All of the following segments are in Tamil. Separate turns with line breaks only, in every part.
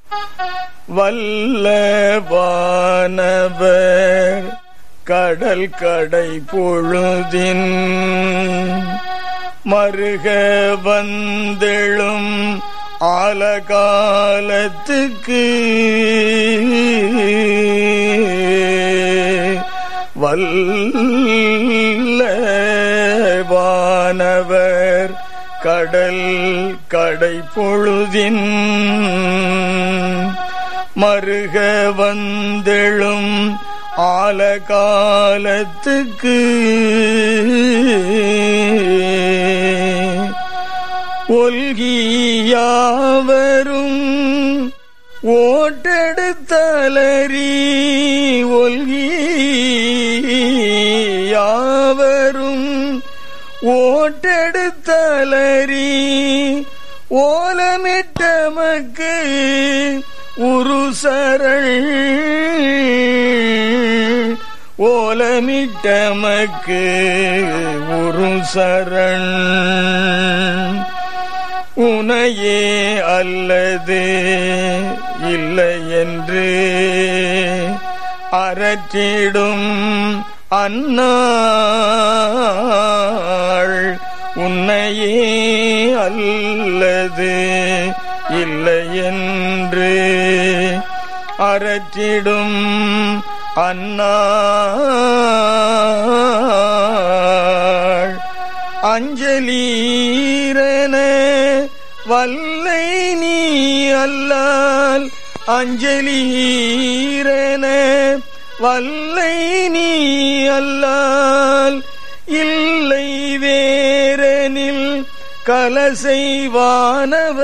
வல்லவானவர் கடல் கடை பொழுதின் மருக வந்தெழும் ஆலகாலத்துக்கு வல்லவானவர் கடல் கடை பொழுதின் மருக வந்தெழும் ஆலகாலத்துக்கு ஒல்கியாவரும் ஓட்டெடுத்தலரி ஒல்கியாவரும் ஓட்டெடுத்தலரி ஓலமிட்டமக்கு உருசரள் ஓலமிட்டமக்கு உருசரண் உனையே அல்லது இல்லை என்று அறற்றிடும் அன்னாள் உன்னையே அல்லது இல்லை என்று அறற்றிடும் அன்னாள் அஞ்சலீரன வல்லை நீ அல்லால் அஞ்சலீரன வல்லை நீ அல்லால் இல்லை வேரனில் கலசைவானவ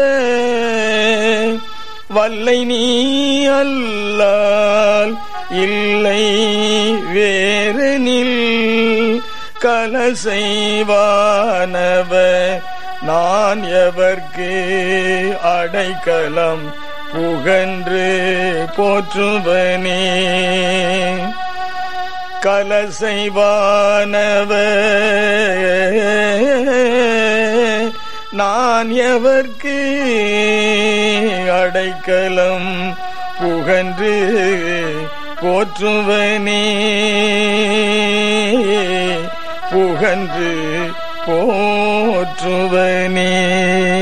வல்லை நீ அல்லால் இல்லை வேரனில் கலசைவானவ நான் எவர்க்கு அடைக்கலம் புகன்று போற்றுவனே கலசைவானவ நான் எவர்க்கு அடைக்கலம் புகன்று போற்றுவனே புகன்று போற்றுவனே